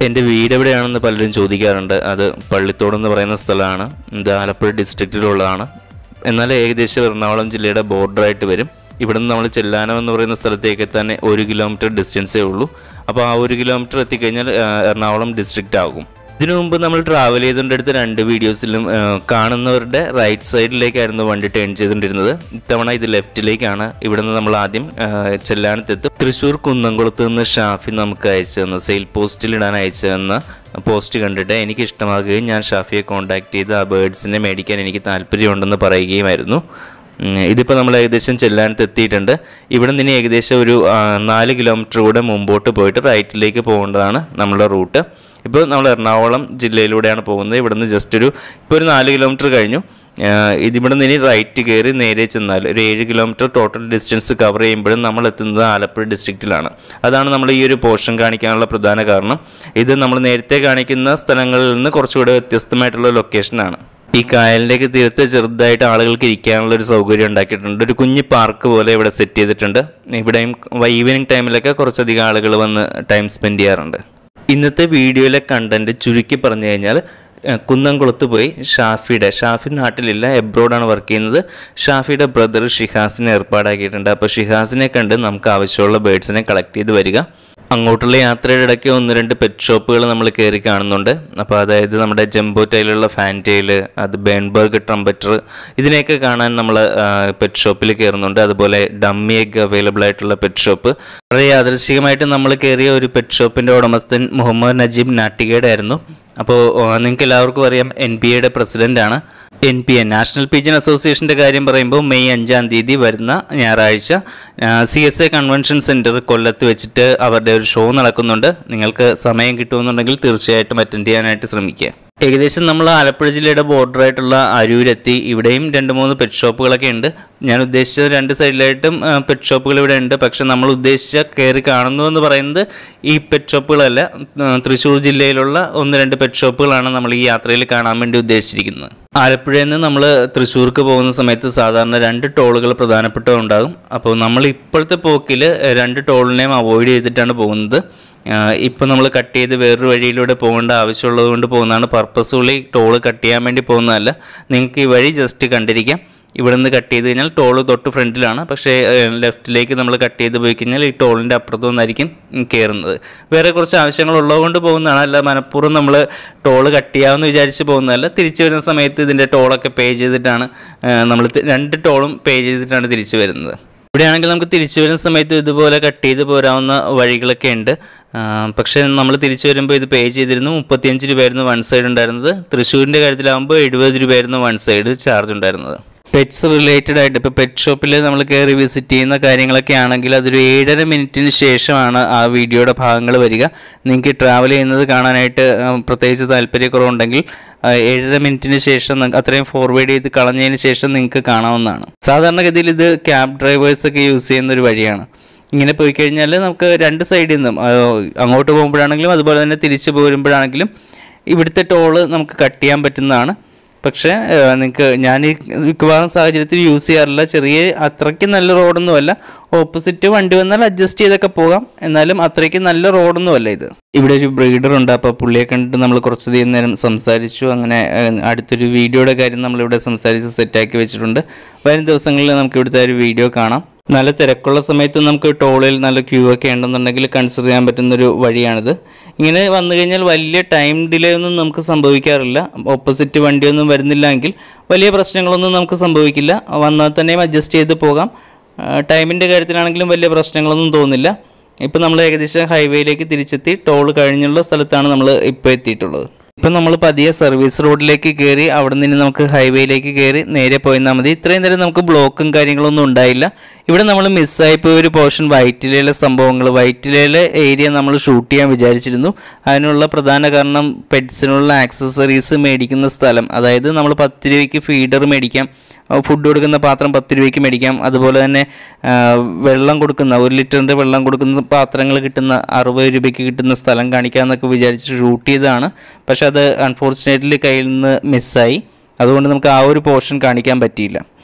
എൻ്റെ വീട് എവിടെയാണെന്ന് പലരും ചോദിക്കാറുണ്ട് അത് പള്ളിത്തോട് എന്ന് പറയുന്ന സ്ഥലമാണ് ഇത് ആലപ്പുഴ ഡിസ്ട്രിക്റ്റിലുള്ളതാണ് എന്നാൽ ഏകദേശം എറണാകുളം ജില്ലയുടെ ബോർഡറായിട്ട് വരും ഇവിടുന്ന് നമ്മൾ ചെല്ലാനം എന്ന് പറയുന്ന സ്ഥലത്തേക്ക് തന്നെ ഒരു കിലോമീറ്റർ ഡിസ്റ്റൻസേ ഉള്ളൂ അപ്പോൾ ആ ഒരു കിലോമീറ്റർ എത്തിക്കഴിഞ്ഞാൽ ആ, എറണാകുളം ഡിസ്ട്രിക്റ്റ് ആകും ഇതിനു മുമ്പ് നമ്മൾ ട്രാവൽ ചെയ്തുകൊണ്ടെടുത്ത രണ്ട് വീഡിയോസിലും ആ, കാണുന്നവരുടെ റൈറ്റ് സൈഡിലേക്കായിരുന്നു വണ്ടി ടേൺ ചെയ്തുകൊണ്ടിരുന്നത് ഇത്തവണ ഇത് ലെഫ്റ്റിലേക്കാണ് ഇവിടുന്ന് നമ്മൾ ആദ്യം ആ, ചെല്ലാനത്തെത്തും തൃശ്ശൂർ കുന്നംകുളത്ത് നിന്ന് ഷാഫി നമുക്ക് അയച്ചു തന്ന സെയിൽ പോസ്റ്റിൽ ഇടാൻ അയച്ചു തന്ന പോസ്റ്റ് കണ്ടിട്ട് എനിക്ക് ഇഷ്ടമാകുകയും ഞാൻ ഷാഫിയെ കോൺടാക്ട് ചെയ്ത് ആ ബേഡ്സിനെ മേടിക്കാൻ എനിക്ക് താല്പര്യമുണ്ടെന്ന് പറയുകയുമായിരുന്നു ഉം, ഇതിപ്പോൾ നമ്മൾ ഏകദേശം ചെല്ലാനത്ത് എത്തിയിട്ടുണ്ട് ഇവിടെ നിന്ന് ഇനി ഏകദേശം ഒരു ആ, നാല് കിലോമീറ്റർ കൂടെ മുമ്പോട്ട് പോയിട്ട് റൈറ്റിലേക്ക് പോകേണ്ടതാണ് നമ്മളുടെ റൂട്ട് ഇപ്പോൾ നമ്മൾ എറണാകുളം ജില്ലയിലൂടെയാണ് പോകുന്നത് ഇവിടെ നിന്ന് ജസ്റ്റ് ഒരു ഇപ്പോൾ ഒരു നാല് കിലോമീറ്റർ കഴിഞ്ഞു ആ, ഇതിവിടെ നിന്ന് ഇനി റൈറ്റ് കയറി നേരെ ചെന്നാൽ ഒരു ഏഴ് കിലോമീറ്റർ ടോട്ടൽ ഡിസ്റ്റൻസ് കവർ ചെയ്യുമ്പോഴും നമ്മൾ എത്തുന്നത് ആലപ്പുഴ ഡിസ്ട്രിക്റ്റിലാണ് അതാണ് നമ്മൾ ഈ ഒരു പോർഷൻ കാണിക്കാനുള്ള പ്രധാന കാരണം ഇത് നമ്മൾ നേരത്തെ കാണിക്കുന്ന സ്ഥലങ്ങളിൽ നിന്ന് കുറച്ചുകൂടെ വ്യത്യസ്തമായിട്ടുള്ള ലൊക്കേഷനാണ് ഈ കായലിലേക്ക് തീരത്ത് ചെറുതായിട്ട് ആളുകൾക്ക് ഇരിക്കാനുള്ള ഒരു സൗകര്യം ഉണ്ടാക്കിയിട്ടുണ്ട് ഒരു കുഞ്ഞ് പാർക്ക് പോലെ ഇവിടെ സെറ്റ് ചെയ്തിട്ടുണ്ട് ഇവിടെയും ഈവനിങ് ടൈമിലൊക്കെ കുറച്ചധികം ആളുകൾ വന്ന് ടൈം സ്പെൻഡ് ചെയ്യാറുണ്ട് ഇന്നത്തെ വീഡിയോയിലെ കണ്ടന്റ് ചുരുക്കി പറഞ്ഞു കഴിഞ്ഞാൽ ഏഹ്, കുന്നംകുളത്ത് പോയി ഷാഫിയുടെ ഷാഫി നാട്ടിലില്ല എബ്രോഡാണ് വർക്ക് ചെയ്യുന്നത് ഷാഫിയുടെ ബ്രദർ ഷിഹാസിനെ ഏർപ്പാടാക്കിയിട്ടുണ്ട് അപ്പോൾ ഷിഹാസിനെ കണ്ട് നമുക്ക് ആവശ്യമുള്ള ബേഡ്സിനെ കളക്ട് ചെയ്ത് വരിക അങ്ങോട്ടുള്ള യാത്രയുടെ ഇടയ്ക്ക് ഒന്ന് രണ്ട് പെറ്റ് ഷോപ്പുകൾ നമ്മൾ കയറി കാണുന്നുണ്ട് അപ്പോൾ അതായത് നമ്മുടെ ജംബോ ടൈലുള്ള ഫാൻ ടൈൽ അത് ബേൺബർഗ് ട്രംപറ്റർ ഇതിനെയൊക്കെ കാണാൻ നമ്മൾ പെറ്റ് ഷോപ്പിൽ കയറുന്നുണ്ട് അതുപോലെ ഡമ്മി എഗ് അവൈലബിൾ ആയിട്ടുള്ള പെറ്റ് ഷോപ്പ് വളരെ യാദൃശികമായിട്ട് നമ്മൾ കയറിയ ഒരു പെറ്റ് ഷോപ്പിൻ്റെ ഉടമസ്ഥൻ മുഹമ്മദ് നജീബ് നാട്ടികയുടെ ആയിരുന്നു അപ്പോൾ നിങ്ങൾക്ക് എല്ലാവർക്കും അറിയാം എൻ പി എയുടെ പ്രസിഡൻ്റാണ് N P A national pigeon അസോസിയേഷൻ്റെ കാര്യം പറയുമ്പോൾ മെയ് അഞ്ചാം തീയതി വരുന്ന ഞായറാഴ്ച C S A convention center കൊല്ലത്ത് വെച്ചിട്ട് അവരുടെ ഒരു ഷോ നടക്കുന്നുണ്ട് നിങ്ങൾക്ക് സമയം കിട്ടുമെന്നുണ്ടെങ്കിൽ തീർച്ചയായിട്ടും അറ്റൻഡ് ചെയ്യാനായിട്ട് ശ്രമിക്കുക ഏകദേശം നമ്മൾ ആലപ്പുഴ ജില്ലയുടെ ബോർഡറായിട്ടുള്ള അരൂരെത്തി ഇവിടെയും രണ്ട് മൂന്ന് പെറ്റ് ഷോപ്പുകളൊക്കെ ഉണ്ട് ഞാൻ ഉദ്ദേശിച്ച രണ്ട് സൈഡിലായിട്ടും പെറ്റ് ഷോപ്പുകൾ ഇവിടെ ഉണ്ട് പക്ഷെ നമ്മൾ ഉദ്ദേശിച്ച കയറി കാണുന്നു എന്ന് പറയുന്നത് ഈ പെറ്റ് ഷോപ്പുകളല്ല ഉം, തൃശ്ശൂർ ജില്ലയിലുള്ള ഒന്ന് രണ്ട് പെറ്റ് ഷോപ്പുകളാണ് നമ്മൾ ഈ യാത്രയിൽ കാണാൻ വേണ്ടി ഉദ്ദേശിച്ചിരിക്കുന്നത് ആലപ്പുഴയിൽ നിന്ന് നമ്മൾ തൃശ്ശൂർക്ക് പോകുന്ന സമയത്ത് സാധാരണ രണ്ട് ടോളുകൾ പ്രധാനപ്പെട്ട ഉണ്ടാകും അപ്പോൾ നമ്മൾ ഇപ്പോഴത്തെ പോക്കിൽ രണ്ട് ടോളിനെയും അവോയ്ഡ് ചെയ്തിട്ടാണ് പോകുന്നത് ഇപ്പം നമ്മൾ കട്ട് ചെയ്ത് വേറൊരു വഴിയിലൂടെ പോകേണ്ട ആവശ്യമുള്ളത് കൊണ്ട് പോകുന്നതാണ് പർപ്പസ്ഫുള്ളി ടോള് കട്ട് ചെയ്യാൻ വേണ്ടി പോകുന്നതല്ല നിങ്ങൾക്ക് ഈ വഴി ജസ്റ്റ് കണ്ടിരിക്കാം ഇവിടെ നിന്ന് കട്ട് ചെയ്ത് കഴിഞ്ഞാൽ ടോള് തൊട്ട് ഫ്രണ്ടിലാണ് പക്ഷേ ലെഫ്റ്റിലേക്ക് നമ്മൾ കട്ട് ചെയ്ത് പോയി കഴിഞ്ഞാൽ ഈ ടോളിൻ്റെ അപ്പുറത്തു നിന്നായിരിക്കും കയറുന്നത് വേറെ കുറച്ച് ആവശ്യങ്ങളുള്ളത് കൊണ്ട് പോകുന്നതാണ് അല്ല മനഃപൂർവ്വം നമ്മൾ ടോള് കട്ട് ചെയ്യാമെന്ന് വിചാരിച്ച് പോകുന്നതല്ല തിരിച്ചു വരുന്ന സമയത്ത് ഇതിൻ്റെ ടോളൊക്കെ പേ ചെയ്തിട്ടാണ് നമ്മൾ രണ്ട് ടോളും പേ ചെയ്തിട്ടാണ് തിരിച്ചു വരുന്നത് ഇവിടെയാണെങ്കിൽ നമുക്ക് തിരിച്ചു വരുന്ന സമയത്ത് ഇതുപോലെ കട്ട് ചെയ്ത് പോരാവുന്ന വഴികളൊക്കെ ഉണ്ട് ആ, പക്ഷേ നമ്മൾ തിരിച്ചു വരുമ്പോൾ ഇത് പേ ചെയ്തിരുന്നു മുപ്പത്തിയഞ്ച് രൂപയായിരുന്നു വൺ സൈഡ് ഉണ്ടായിരുന്നത് തൃശ്ശൂരിൻ്റെ കാര്യത്തിലാകുമ്പോൾ എഴുപത് രൂപയായിരുന്നു വൺ സൈഡ് ചാർജ് ഉണ്ടായിരുന്നത് പെറ്റ്സ് റിലേറ്റഡ് ആയിട്ട് ഇപ്പോൾ പെറ്റ് ഷോപ്പിൽ നമ്മൾ കയറി വിസിറ്റ് ചെയ്യുന്ന കാര്യങ്ങളൊക്കെ ആണെങ്കിൽ അതൊരു ഏഴര മിനിറ്റിന് ശേഷമാണ് ആ വീഡിയോയുടെ ഭാഗങ്ങൾ വരിക നിങ്ങൾക്ക് ട്രാവൽ ചെയ്യുന്നത് കാണാനായിട്ട് ആ, പ്രത്യേകിച്ച് താല്പര്യക്കുറവുണ്ടെങ്കിൽ ആ, ഏഴര മിനിറ്റിന് ശേഷം ന- അത്രയും ഫോർവേഡ് ചെയ്ത് കളഞ്ഞതിന് ശേഷം നിങ്ങൾക്ക് കാണാവുന്നതാണ് സാധാരണഗതിയിൽ ഇത് ക്യാബ് ഡ്രൈവേഴ്സൊക്കെ യൂസ് ചെയ്യുന്ന ഒരു വഴിയാണ് ഇങ്ങനെ പോയി കഴിഞ്ഞാൽ നമുക്ക് രണ്ട് സൈഡിൽ നിന്നും ആ, അങ്ങോട്ട് പോകുമ്പോഴാണെങ്കിലും അതുപോലെ തന്നെ തിരിച്ചു പോരുമ്പോഴാണെങ്കിലും ഇവിടുത്തെ ടോള് നമുക്ക് കട്ട് ചെയ്യാൻ പറ്റുന്നതാണ് പക്ഷേ നിങ്ങൾക്ക് ഞാൻ ഈ മിക്കവാറും സാഹചര്യത്തിൽ യൂസ് ചെയ്യാറില്ല ചെറിയ അത്രയ്ക്ക് നല്ല റോഡൊന്നുമല്ല ഓപ്പോസിറ്റ് വണ്ടി വന്നാൽ അഡ്ജസ്റ്റ് ചെയ്തൊക്കെ പോകാം എന്നാലും അത്രയ്ക്ക് നല്ല റോഡൊന്നുമല്ല ഇത് ഇവിടെ ഒരു ബ്രീഡർ ഉണ്ട് അപ്പോൾ പുള്ളിയെ കണ്ടിട്ട് നമ്മൾ കുറച്ചധികം നേരം സംസാരിച്ചു അങ്ങനെ ഏഹ്, അടുത്തൊരു വീഡിയോയുടെ കാര്യം നമ്മളിവിടെ സംസാരിച്ച് സെറ്റാക്കി വെച്ചിട്ടുണ്ട് വരും ദിവസങ്ങളിൽ നമുക്ക് ഇവിടുത്തെ ഒരു വീഡിയോ കാണാം നല്ല തിരക്കുള്ള സമയത്ത് നമുക്ക് ടോളിൽ നല്ല ക്യൂ ഒക്കെ ഉണ്ടെന്നുണ്ടെങ്കിൽ കൺസിഡർ ചെയ്യാൻ പറ്റുന്നൊരു വഴിയാണിത് ഇങ്ങനെ വന്നു കഴിഞ്ഞാൽ വലിയ ടൈം ഡിലേ ഒന്നും നമുക്ക് സംഭവിക്കാറില്ല ഓപ്പോസിറ്റ് വണ്ടിയൊന്നും വരുന്നില്ലെങ്കിൽ വലിയ പ്രശ്നങ്ങളൊന്നും നമുക്ക് സംഭവിക്കില്ല വന്നാൽ തന്നെയും അഡ്ജസ്റ്റ് ചെയ്ത് പോകാം ടൈമിൻ്റെ കാര്യത്തിലാണെങ്കിലും വലിയ പ്രശ്നങ്ങളൊന്നും തോന്നില്ല ഇപ്പം നമ്മൾ ഏകദേശം ഹൈവേയിലേക്ക് തിരിച്ചെത്തി ടോൾ കഴിഞ്ഞുള്ള സ്ഥലത്താണ് നമ്മൾ ഇപ്പോൾ എത്തിയിട്ടുള്ളത് ഇപ്പം നമ്മൾ പതിയെ സർവീസ് റോഡിലേക്ക് കയറി അവിടെ നിന്ന് നമുക്ക് ഹൈവേയിലേക്ക് കയറി നേരെ പോയിരുന്നാൽ മതി ഇത്രയും നേരം നമുക്ക് ബ്ലോക്കും കാര്യങ്ങളൊന്നും ഉണ്ടായില്ല ഇവിടെ നമ്മൾ മിസ്സായി പോയ ഒരു പോർഷൻ വൈറ്റിലയിലെ സംഭവങ്ങൾ വൈറ്റിലയിലെ ഏരിയ നമ്മൾ ഷൂട്ട് ചെയ്യാൻ വിചാരിച്ചിരുന്നു അതിനുള്ള പ്രധാന കാരണം പെറ്റ്സിനുള്ള ആക്സസറീസ് മേടിക്കുന്ന സ്ഥലം അതായത് നമ്മൾ പത്ത് രൂപയ്ക്ക് ഫീഡർ മേടിക്കാം ഫുഡ് കൊടുക്കുന്ന പാത്രം പത്ത് രൂപയ്ക്ക് മേടിക്കാം അതുപോലെ തന്നെ ആ, വെള്ളം കൊടുക്കുന്ന ഒരു ലിറ്ററിൻ്റെ വെള്ളം കൊടുക്കുന്ന പാത്രങ്ങൾ കിട്ടുന്ന അറുപത് രൂപയ്ക്ക് കിട്ടുന്ന സ്ഥലം കാണിക്കാമെന്നൊക്കെ വിചാരിച്ച് ഷൂട്ട് ചെയ്തതാണ് പക്ഷെ അത് അൺഫോർച്ചുനേറ്റ്ലി കയ്യിൽ നിന്ന് മിസ്സായി അതുകൊണ്ട് നമുക്ക് ആ ഒരു പോർഷൻ കാണിക്കാൻ പറ്റിയില്ല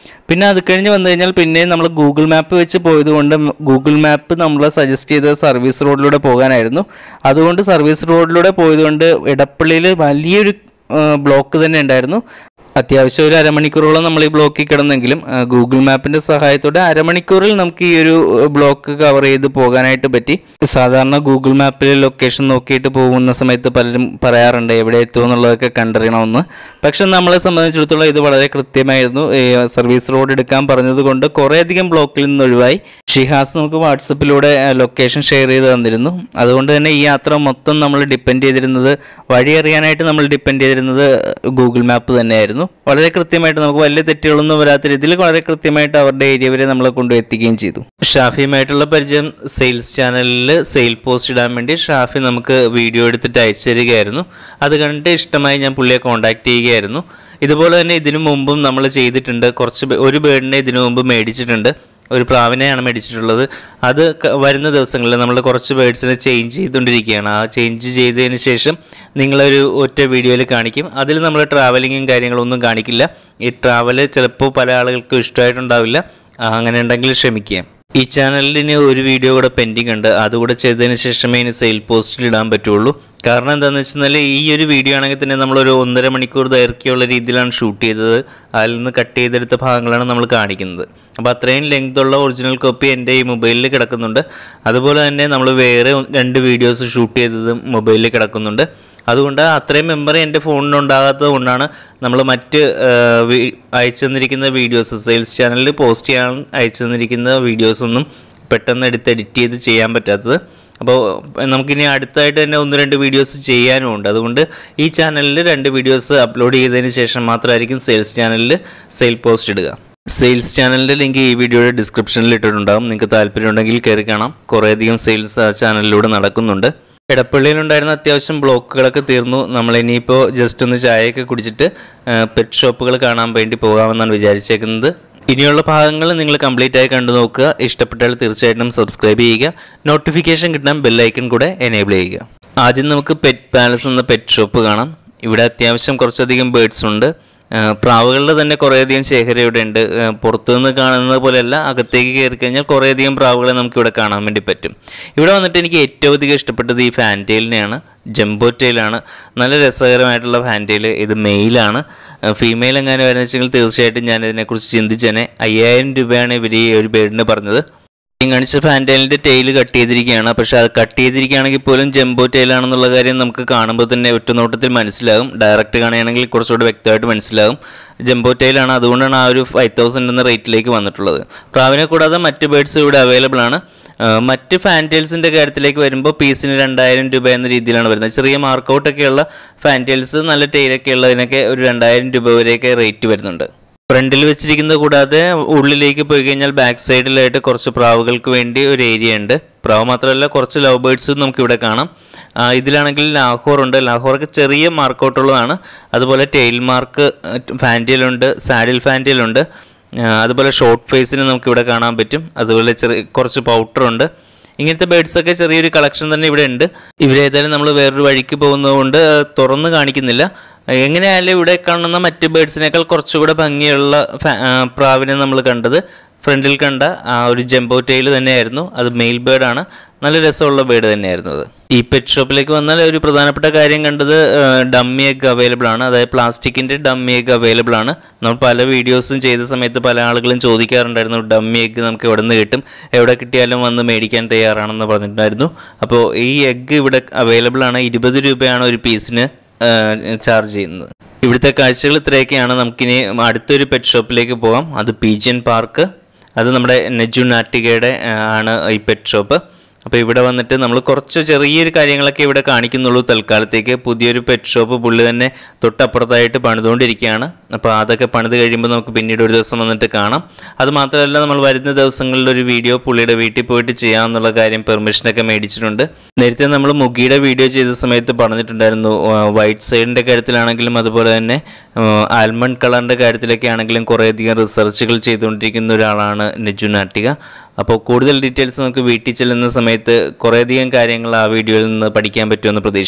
പിന്നെ അത് കഴിഞ്ഞ് വന്നു കഴിഞ്ഞാൽ പിന്നെ നമ്മൾ ഗൂഗിൾ മാപ്പ് വെച്ച് പോയതുകൊണ്ട് ഗൂഗിൾ മാപ്പ് നമ്മൾ സജസ്റ്റ് ചെയ്ത സർവീസ് റോഡിലൂടെ പോകാനായിരുന്നു അതുകൊണ്ട് സർവീസ് റോഡിലൂടെ പോയതുകൊണ്ട് ഇടപ്പള്ളിയിൽ വലിയൊരു ബ്ലോക്ക് തന്നെ ഉണ്ടായിരുന്നു അത്യാവശ്യം ഒരു അരമണിക്കൂറോളം നമ്മൾ ഈ ബ്ലോക്കിൽ കിടന്നെങ്കിലും ആ, ഗൂഗിൾ മാപ്പിന്റെ സഹായത്തോടെ അരമണിക്കൂറിൽ നമുക്ക് ഈ ഒരു ബ്ലോക്ക് കവർ ചെയ്ത് പോകാനായിട്ട് പറ്റി സാധാരണ ഗൂഗിൾ മാപ്പിൽ ലൊക്കേഷൻ നോക്കിയിട്ട് പോകുന്ന സമയത്ത് പലരും പറയാറുണ്ട് എവിടെ എത്തുമെന്നുള്ളതൊക്കെ കണ്ടറിയണമെന്ന് പക്ഷെ നമ്മളെ സംബന്ധിച്ചിടത്തോളം ഇത് വളരെ കൃത്യമായിരുന്നു ഈ സർവീസ് റോഡ് എടുക്കാൻ പറഞ്ഞതുകൊണ്ട് കുറേയധികം ബ്ലോക്കിൽ നിന്ന് ഒഴിവായി ഷിഹാസ് നമുക്ക് വാട്സപ്പിലൂടെ ലൊക്കേഷൻ ഷെയർ ചെയ്ത് തന്നിരുന്നു അതുകൊണ്ട് തന്നെ ഈ യാത്ര മൊത്തം നമ്മൾ ഡിപ്പെൻഡ് ചെയ്തിരുന്നത് വഴി അറിയാനായിട്ട് നമ്മൾ ഡിപ്പെൻഡ് ചെയ്തിരുന്നത് ഗൂഗിൾ മാപ്പ് തന്നെയായിരുന്നു വളരെ കൃത്യമായിട്ട് നമുക്ക് വലിയ തെറ്റുകളൊന്നും വരാത്ത രീതിയിൽ വളരെ കൃത്യമായിട്ട് അവരുടെ ഏരിയ വരെ നമ്മളെ കൊണ്ടുവെത്തിക്കുകയും ചെയ്തു ഷാഫിയുമായിട്ടുള്ള പരിചയം സെയിൽസ് ചാനലിൽ സെയിൽ പോസ്റ്റ് ഇടാൻ വേണ്ടി ഷാഫി നമുക്ക് വീഡിയോ എടുത്തിട്ട് അയച്ചു തരികയായിരുന്നു അത് കണ്ടിട്ട് ഇഷ്ടമായി ഞാൻ പുള്ളിയെ കോൺടാക്ട് ചെയ്യുകയായിരുന്നു ഇതുപോലെ തന്നെ ഇതിനു മുമ്പും നമ്മൾ ചെയ്തിട്ടുണ്ട് കുറച്ച് ബേ- ഒരു ബേഡിനെ ഇതിനു മുമ്പ് മേടിച്ചിട്ടുണ്ട് ഒരു പ്രാവിനെയാണ് മേടിച്ചിട്ടുള്ളത് അത് ക- വരുന്ന ദിവസങ്ങളിൽ നമ്മൾ കുറച്ച് ബേഡ്സിനെ ചേഞ്ച് ചെയ്തുകൊണ്ടിരിക്കുകയാണ് ആ ചേഞ്ച് ചെയ്തതിന് ശേഷം നിങ്ങളൊരു ഒറ്റ വീഡിയോയിൽ കാണിക്കും അതിൽ നമ്മൾ ട്രാവലിങ്ങും കാര്യങ്ങളൊന്നും കാണിക്കില്ല ഈ ട്രാവൽ ചിലപ്പോൾ പല ആളുകൾക്കും ഇഷ്ടമായിട്ടുണ്ടാവില്ല ആ, അങ്ങനെ ഉണ്ടെങ്കിൽ ക്ഷമിക്കുക ഈ ചാനലിൽ ഇനി ഒരു വീഡിയോ കൂടെ പെൻഡിങ് ഉണ്ട് അതുകൂടെ ചെയ്തതിന് ശേഷമേ ഇനി സെയിൽ പോസ്റ്റിൽ ഇടാൻ പറ്റുള്ളൂ കാരണം എന്താണെന്ന് വെച്ചാൽ ഈ ഒരു വീഡിയോ ആണെങ്കിൽ തന്നെ നമ്മളൊരു ഒന്നര മണിക്കൂർ ദൈർഘ്യമുള്ള രീതിയിലാണ് ഷൂട്ട് ചെയ്തത് അതിൽ നിന്ന് കട്ട് ചെയ്തെടുത്ത ഭാഗങ്ങളാണ് നമ്മൾ കാണിക്കുന്നത് അപ്പോൾ അത്രയും ലെങ്ത് ഉള്ള ഒറിജിനൽ കോപ്പി എൻ്റെ ഈ മൊബൈലിൽ കിടക്കുന്നുണ്ട് അതുപോലെ തന്നെ നമ്മൾ വേറെ ഒന്ന് രണ്ട് വീഡിയോസ് ഷൂട്ട് ചെയ്തതും മൊബൈലിൽ കിടക്കുന്നുണ്ട് അതുകൊണ്ട് അത്രയും മെമ്മറി എൻ്റെ ഫോണിന് ഉണ്ടാകാത്തത് കൊണ്ടാണ് നമ്മൾ മറ്റ് ആ, വി- അയച്ചു തന്നിരിക്കുന്ന വീഡിയോസ് സെയിൽസ് ചാനലിൽ പോസ്റ്റ് ചെയ്യാൻ അയച്ചു തന്നിരിക്കുന്ന വീഡിയോസൊന്നും പെട്ടെന്ന് എടുത്ത് എഡിറ്റ് ചെയ്ത് ചെയ്യാൻ പറ്റാത്തത് അപ്പോൾ നമുക്കിനി അടുത്തായിട്ട് തന്നെ ഒന്ന് രണ്ട് വീഡിയോസ് ചെയ്യാനും ഉണ്ട് അതുകൊണ്ട് ഈ ചാനലിൽ രണ്ട് വീഡിയോസ് അപ്ലോഡ് ചെയ്തതിന് ശേഷം മാത്രമായിരിക്കും സെയിൽസ് ചാനലിൽ സെയിൽ പോസ്റ്റ് ഇടുക സെയിൽസ് ചാനലിൻ്റെ ലിങ്ക് ഈ വീഡിയോയുടെ ഡിസ്ക്രിപ്ഷനിൽ ഇട്ടിട്ടുണ്ടാകും നിങ്ങൾക്ക് താല്പര്യമുണ്ടെങ്കിൽ കയറി കാണാം കുറേയധികം സെയിൽസ് ആ ചാനലിലൂടെ നടക്കുന്നുണ്ട് എടപ്പള്ളിയിലുണ്ടായിരുന്ന അത്യാവശ്യം ബ്ലോക്കുകളൊക്കെ തീർന്നു നമ്മൾ ഇനിയിപ്പോൾ ജസ്റ്റ് ഒന്ന് ചായയൊക്കെ കുടിച്ചിട്ട് പെറ്റ് ഷോപ്പുകൾ കാണാൻ വേണ്ടി പോകാമെന്നാണ് വിചാരിച്ചേക്കുന്നത് ഇനിയുള്ള ഭാഗങ്ങൾ നിങ്ങൾ കംപ്ലീറ്റ് ആയി കണ്ടു നോക്കുക ഇഷ്ടപ്പെട്ടാൽ തീർച്ചയായിട്ടും സബ്സ്ക്രൈബ് ചെയ്യുക നോട്ടിഫിക്കേഷൻ കിട്ടാൻ ബെല്ലൈക്കൺ കൂടെ എനേബിൾ ചെയ്യുക ആദ്യം നമുക്ക് പെറ്റ് പാലസ് എന്ന പെറ്റ് ഷോപ്പ് കാണാം ഇവിടെ അത്യാവശ്യം കുറച്ചധികം ബേഡ്സ് ഉണ്ട് ആ, പ്രാവുകളുടെ തന്നെ കുറേയധികം ശേഖരം ഇവിടെ ഉണ്ട് ആ, പുറത്തുനിന്ന് കാണുന്നത് പോലെയല്ല അകത്തേക്ക് കയറി കഴിഞ്ഞാൽ കുറേയധികം പ്രാവുകളെ നമുക്ക് ഇവിടെ കാണാൻ വേണ്ടി പറ്റും ഇവിടെ വന്നിട്ട് എനിക്ക് ഏറ്റവും അധികം ഇഷ്ടപ്പെട്ടത് ഈ ഫാൻറ്റെയിലിനെയാണ് ജംബോ ടെയിലാണ് നല്ല രസകരമായിട്ടുള്ള ഫാൻറ്റെയിൽ ഇത് മെയിലാണ് ഫീമെയിൽ എങ്ങനെ വരുന്ന വെച്ചെങ്കിൽ തീർച്ചയായിട്ടും ഞാൻ ഇതിനെക്കുറിച്ച് ചിന്തിച്ചേനെ അയ്യായിരം രൂപയാണ് ഇവർ ഈ ഒരു ബേഡിന് പറഞ്ഞത് ഈ കാണിച്ച ഫാൻറ്റൈലിൻ്റെ ടെയിൽ കട്ട് ചെയ്തിരിക്കുകയാണ് പക്ഷേ അത് കട്ട് ചെയ്തിരിക്കുകയാണെങ്കിൽ പോലും ജംബോ ടെയിലാണെന്നുള്ള കാര്യം നമുക്ക് കാണുമ്പോൾ തന്നെ ഒറ്റ നോട്ടത്തിൽ മനസ്സിലാകും ഡയറക്റ്റ് കാണുകയാണെങ്കിൽ കുറച്ചുകൂടി വ്യക്തമായിട്ട് മനസ്സിലാകും ജംബോ ടെയിലാണ് അതുകൊണ്ടാണ് ആ ഒരു ഫൈവ് തൗസൻഡ് എന്ന റേറ്റിലേക്ക് വന്നിട്ടുള്ളത് പ്രാവിനെ കൂടാതെ മറ്റ് ബേഡ്സ് ഇവിടെ അവൈലബിൾ ആണ് ആ, മറ്റ് ഫാൻറ്റെയിൽസിൻ്റെ കാര്യത്തിലേക്ക് വരുമ്പോൾ പീസിന് രണ്ടായിരം രൂപ എന്ന രീതിയിലാണ് വരുന്നത് ചെറിയ മാർക്കൗട്ടൊക്കെയുള്ള ഫാൻറ്റെയിൽസ് നല്ല ടെയിലൊക്കെ ഉള്ളതിനൊക്കെ ഒരു രണ്ടായിരം രൂപ വരെയൊക്കെ റേറ്റ് വരുന്നുണ്ട് ഫ്രണ്ടിൽ വെച്ചിരിക്കുന്നത് കൂടാതെ ഉള്ളിലേക്ക് പോയി കഴിഞ്ഞാൽ ബാക്ക് സൈഡിലായിട്ട് കുറച്ച് പ്രാവുകൾക്ക് വേണ്ടി ഒരു ഏരിയ ഉണ്ട് പ്രാവ് മാത്രമല്ല കുറച്ച് ലവ് ബേഡ്സും നമുക്ക് ഇവിടെ കാണാം ആ, ഇതിലാണെങ്കിൽ ലാഹോർ ഉണ്ട് ലാഹോറൊക്കെ ചെറിയ മാർക്കൗട്ടുള്ളതാണ് അതുപോലെ ടെയിൽ മാർക്ക് ഫാൻറ്റിയിലുണ്ട് സാഡിൽ ഫാൻറ്റിയിലുണ്ട് അതുപോലെ ഷോർട്ട് ഫേസിന് നമുക്ക് ഇവിടെ കാണാൻ പറ്റും അതുപോലെ ചെറിയ കുറച്ച് പൗഡർ ഉണ്ട് ഇങ്ങനത്തെ ബേഡ്സ് ഒക്കെ ചെറിയൊരു കളക്ഷൻ തന്നെ ഇവിടെ ഉണ്ട് ഇവരേതായാലും നമ്മൾ വേറൊരു വഴിക്ക് പോകുന്നതുകൊണ്ട് ആ, തുറന്ന് കാണിക്കുന്നില്ല എങ്ങനെയായാലും ഇവിടെ കാണുന്ന മറ്റ് ബേഡ്സിനേക്കാൾ കുറച്ചുകൂടെ ഭംഗിയുള്ള ഫാ- ആ, പ്രാവിനെ നമ്മൾ കണ്ടത് ഫ്രണ്ടിൽ കണ്ട ആ ഒരു ജംബോ ടെയിൽ തന്നെയായിരുന്നു അത് മെയിൽ ബേർഡാണ് നല്ല രസമുള്ള ബേർഡ് തന്നെയായിരുന്നു അത് ഈ പെറ്റ് ഷോപ്പിലേക്ക് വന്നാൽ ഒരു പ്രധാനപ്പെട്ട കാര്യം കണ്ടത് ഡമ്മി എഗ് അവൈലബിൾ ആണ് അതായത് പ്ലാസ്റ്റിക്കിൻ്റെ ഡമ്മി എഗ് അവൈലബിൾ ആണ് നമ്മൾ പല വീഡിയോസും ചെയ്ത സമയത്ത് പല ആളുകളും ചോദിക്കാറുണ്ടായിരുന്നു ഡമ്മി എഗ് നമുക്ക് എവിടെ നിന്ന് കിട്ടും എവിടെ കിട്ടിയാലും വന്ന് മേടിക്കാൻ തയ്യാറാണെന്ന് പറഞ്ഞിട്ടുണ്ടായിരുന്നു അപ്പോൾ ഈ എഗ്ഗ് ഇവിടെ അവൈലബിൾ ആണ് ഇരുപത് രൂപയാണ് ഒരു പീസിന് ചാർജ് ചെയ്യുന്നത് ഇവിടുത്തെ കാഴ്ചകൾ ഇത്രയൊക്കെയാണ് നമുക്കിനി അടുത്തൊരു പെറ്റ് ഷോപ്പിലേക്ക് പോകാം അത് പീജിയൻ പാർക്ക് അത് നമ്മുടെ നെജു നാട്ടികയുടെ ആ, ആണ് ഈ പെറ്റ് ഷോപ്പ് അപ്പോൾ ഇവിടെ വന്നിട്ട് നമ്മൾ കുറച്ച് ചെറിയൊരു കാര്യങ്ങളൊക്കെ ഇവിടെ കാണിക്കുന്നുള്ളൂ തൽക്കാലത്തേക്ക് പുതിയൊരു പെറ്റ് ഷോപ്പ് പുള്ളി തന്നെ തൊട്ടപ്പുറത്തായിട്ട് പണിതുകൊണ്ടിരിക്കുകയാണ് അപ്പോൾ അതൊക്കെ പണിത് കഴിയുമ്പോൾ നമുക്ക് പിന്നീട് ഒരു ദിവസം വന്നിട്ട് കാണാം അത് മാത്രമല്ല നമ്മൾ വരുന്ന ദിവസങ്ങളിൽ ഒരു വീഡിയോ പുള്ളിയുടെ വീട്ടിൽ പോയിട്ട് ചെയ്യാമെന്നുള്ള കാര്യം പെർമിഷനൊക്കെ മേടിച്ചിട്ടുണ്ട് നേരത്തെ നമ്മൾ മുഗിയുടെ വീഡിയോ ചെയ്ത സമയത്ത് പറഞ്ഞിട്ടുണ്ടായിരുന്നു വൈറ്റ് സൈഡിൻ്റെ കാര്യത്തിലാണെങ്കിലും അതുപോലെ തന്നെ ആൽമണ്ട് കളറിൻ്റെ കാര്യത്തിലൊക്കെ ആണെങ്കിലും കുറേയധികം റിസർച്ചുകൾ ചെയ്തുകൊണ്ടിരിക്കുന്ന ഒരാളാണ് നെജു നാട്ടിക അപ്പോൾ കൂടുതൽ ഡീറ്റെയിൽസ് നമുക്ക് വീട്ടിൽ ചെല്ലുന്ന സമയത്ത് കുറേയധികം കാര്യങ്ങൾ ആ വീഡിയോയിൽ നിന്ന് പഠിക്കാൻ പറ്റുമെന്ന് പ്രതീക്ഷിക്കാം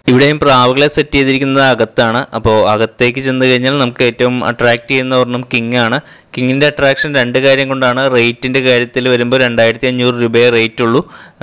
ഇവിടെയും പ്രാവുകളെ സെറ്റ് ചെയ്തിരിക്കുന്നത് അകത്താണ് അപ്പോൾ അകത്തേക്ക് ചെന്ന് കഴിഞ്ഞാൽ നമുക്ക് ഏറ്റവും അട്രാക്ട് ചെയ്യുന്ന ഒരെണ്ണം കിങ് ആണ് കിങ്ങിൻ്റെ അട്രാക്ഷൻ രണ്ട് കാര്യം കൊണ്ടാണ് റേറ്റിൻ്റെ കാര്യത്തിൽ വരുമ്പോൾ രണ്ടായിരത്തി അഞ്ഞൂറ് രൂപയെ റേറ്റ് ഉള്ളൂ